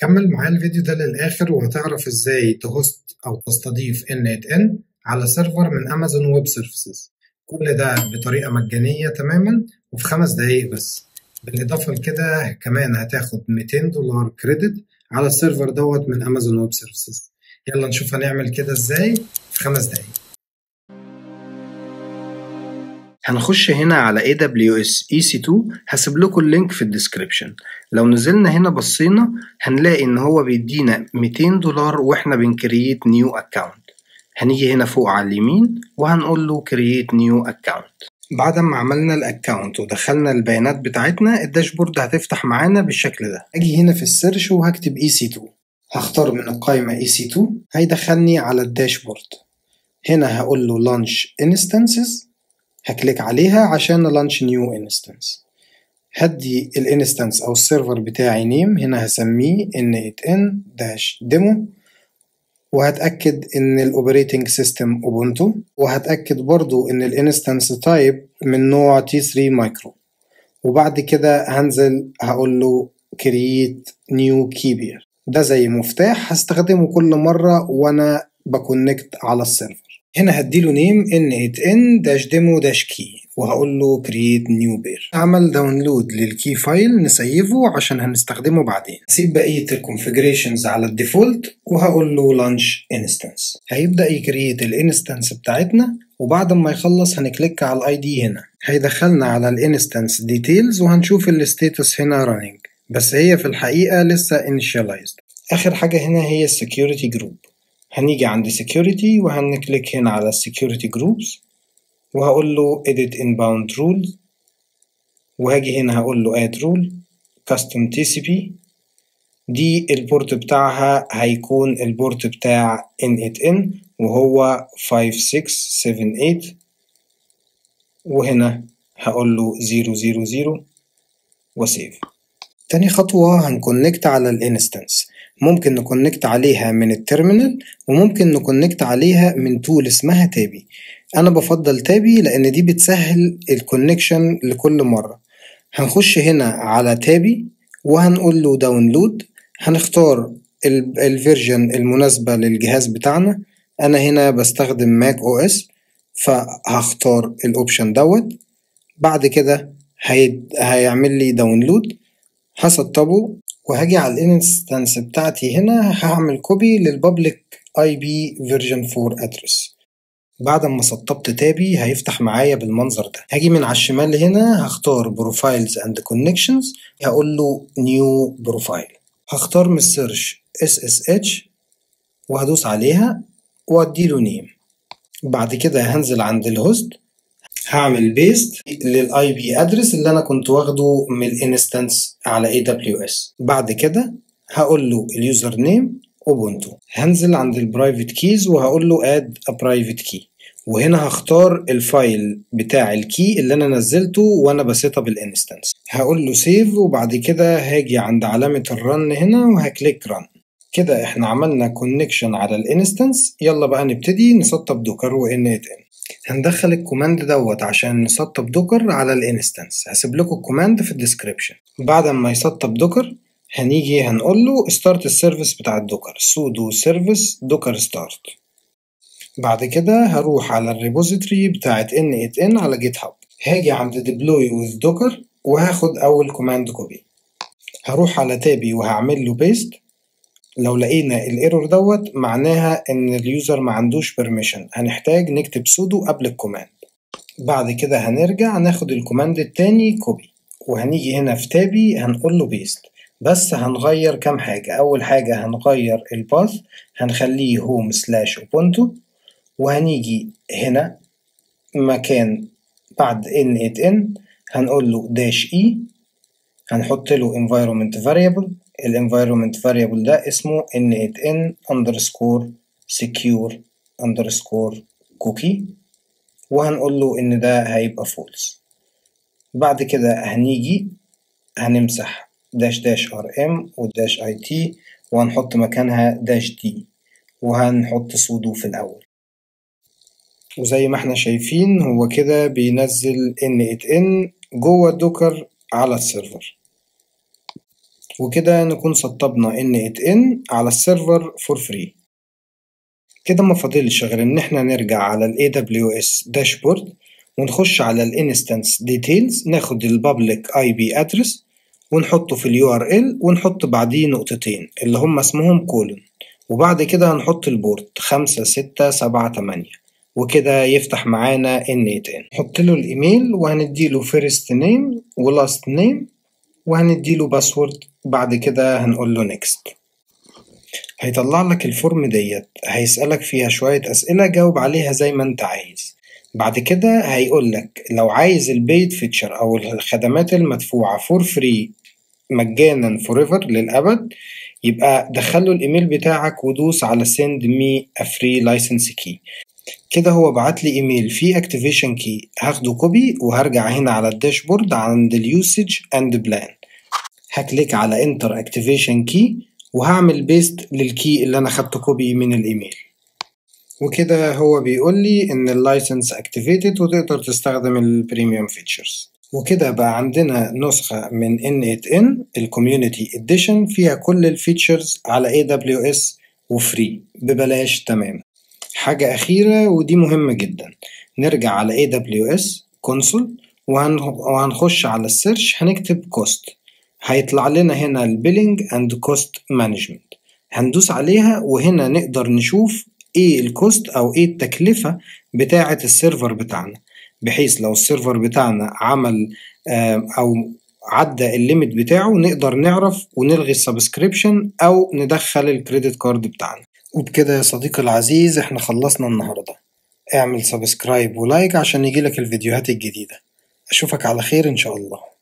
كمل معايا الفيديو ده للآخر وهتعرف ازاي تهوست أو تستضيف N8N على سيرفر من أمازون ويب سيرفيسز كل ده بطريقة مجانية تماما وفي خمس دقايق بس بالإضافة لكده كمان هتاخد 200 دولار كريدت على السيرفر دوت من أمازون ويب سيرفيسز يلا نشوف هنعمل كده ازاي في خمس دقايق هنخش هنا على AWS EC2 هسيب لكم اللينك في الديسكريبشن لو نزلنا هنا بصينا هنلاقي ان هو بيدينا 200 دولار واحنا بنكرييت نيو اكونت هنيجي هنا فوق على اليمين وهنقول له كرييت نيو اكونت بعد ما عملنا الاكونت ودخلنا البيانات بتاعتنا الداشبورد هتفتح معانا بالشكل ده اجي هنا في السيرش وهكتب EC2 هختار من القائمة EC2 هيدخلني على الداشبورد هنا هقول له launch instances هكليك عليها عشان لانش نيو انستنس هدي الانستنس او السيرفر بتاعي نيم هنا هسميه n8n dash demo وهتأكد ان الاوبريتنج سيستم اوبونتو وهتأكد برضو ان الانستنس تايب من نوع T3 مايكرو وبعد كده هنزل هقول له create new key pair ده زي مفتاح هستخدمه كل مرة وانا بكونكت على السيرفر هنا هديله نيم n8n dash demo dash key وهقول له create new pair عمل داونلود للكي فايل نسيفه عشان هنستخدمه بعدين سيب بقية الكونفيجريشنز على الديفولت وهقول له launch instance هيبدأ يكريت الانستنس بتاعتنا وبعد ما يخلص هنكليك على الاي دي هنا هيدخلنا على الانستنس ديتيلز وهنشوف الستاتس هنا running بس هي في الحقيقة لسه initialized آخر حاجة هنا هي السكيورتي جروب هنيجي عند security وهنكليك هنا على security groups وهقول له edit inbound rules وهاجي هنا هقول له add rule custom TCP دي البورت بتاعها هيكون البورت بتاع N8N وهو 5678 وهنا هقول له 000 وسيف تاني خطوة هنكونكت على الانستنس ممكن نكونكت عليها من التيرمينال وممكن نكونكت عليها من تول اسمها تابي انا بفضل تابي لان دي بتسهل الكونكشن لكل مرة هنخش هنا على تابي وهنقول له داونلود هنختار الفيرجن المناسبة للجهاز بتاعنا انا هنا بستخدم ماك او اس فهختار الاوبشن دوت بعد كده هي... هيعمل لي داونلود هسطبه وهاجي على الانستنس بتاعتي هنا هعمل كوبي للبابليك اي بي فيرجن 4 ادرس بعد ما سطبت تابي هيفتح معايا بالمنظر ده هاجي من على الشمال هنا هختار بروفايلز اند كونكشنز هقول له نيو بروفايل هختار من السيرش اس اس اتش وهدوس عليها واديله نيم بعد كده هنزل عند الهوست هعمل بيست للاي بي ادرس اللي انا كنت واخده من الانستنس على اي دبليو اس بعد كده هقول له اليوزر نيم اوبونتو هنزل عند البرايفت كيز وهقول له اد ا برايفت كي وهنا هختار الفايل بتاع الكي اللي انا نزلته وانا بسيت اب الانستنس هقول له سيف وبعد كده هاجي عند علامة الرن هنا وهكليك رن كده احنا عملنا كونكشن على الانستنس يلا بقى نبتدي نسطب دوكر و ان هندخل الكوماند دوت عشان نسطب دوكر على الانستنس هسيب لكم الكوماند في الديسكريبشن بعد ما يسطب دوكر هنيجي هنقول له ستارت السيرفيس بتاع الدوكر سودو سيرفيس دوكر ستارت بعد كده هروح على الريبوزيتوري بتاعت n8n على جيت هاب هاجي عند deploy with docker وهاخد اول كوماند كوبي هروح على تابي وهعمل له بيست لو لقينا الايرور دوت معناها ان اليوزر ما عندوش بيرميشن هنحتاج نكتب سودو قبل الكوماند بعد كده هنرجع ناخد الكوماند التاني كوبي وهنيجي هنا في تابي هنقول له بيست بس هنغير كام حاجة أول حاجة هنغير الباث هنخليه هوم سلاش اوبونتو وهنيجي هنا مكان بعد n8n هنقول له dash e هنحط له environment variable ال environment variable ده اسمه n8n underscore secure underscore cookie وهنقول له إن ده هيبقى false بعد كده هنيجي هنمسح داش داش ار ام وداش اي تي وهنحط مكانها داش دي وهنحط سودو في الأول وزي ما احنا شايفين هو كده بينزل n8n جوه الدوكر على السيرفر وكده نكون سطبنا N8N على السيرفر فور فري كده ما فاضلش غير ان احنا نرجع على ال AWS داشبورد ونخش على الانستنس ديتيلز ناخد البابليك اي بي ادرس ونحطه في اليو ار ال ونحط بعديه نقطتين اللي هم اسمهم كولون وبعد كده هنحط البورت خمسة ستة سبعة تمانية وكده يفتح معانا N8N نحط له الايميل وهنديله فيرست نيم ولاست نيم وهنديله باسورد بعد كده هنقول له نيكست هيطلع لك الفورم ديت هيسألك فيها شوية أسئلة جاوب عليها زي ما انت عايز بعد كده هيقول لك لو عايز البيد فيتشر أو الخدمات المدفوعة فور فري مجانا فوريفر للأبد يبقى دخله الإيميل بتاعك ودوس على send me a free license key كده هو بعت لي ايميل فيه اكتيفيشن كي هاخده كوبي وهرجع هنا على الداشبورد عند اليوسج اند بلان هكليك على انتر اكتيفيشن كي وهعمل بيست للكي اللي انا خدته كوبي من الايميل وكده هو بيقول لي ان اللايسنس اكتيفيتد وتقدر تستخدم البريميوم فيتشرز وكده بقى عندنا نسخة من N8N الكوميونتي اديشن فيها كل الفيتشرز على AWS وفري ببلاش تماما حاجة أخيرة ودي مهمة جدا نرجع على AWS كونسول وهنخش على السيرش هنكتب كوست هيطلع لنا هنا البيلينج اند كوست مانجمنت هندوس عليها وهنا نقدر نشوف ايه الكوست او ايه التكلفة بتاعة السيرفر بتاعنا بحيث لو السيرفر بتاعنا عمل او عدى الليميت بتاعه نقدر نعرف ونلغي السبسكريبشن او ندخل الكريدت كارد بتاعنا وبكده يا صديقي العزيز احنا خلصنا النهاردة اعمل سبسكرايب ولايك عشان يجيلك الفيديوهات الجديدة اشوفك على خير ان شاء الله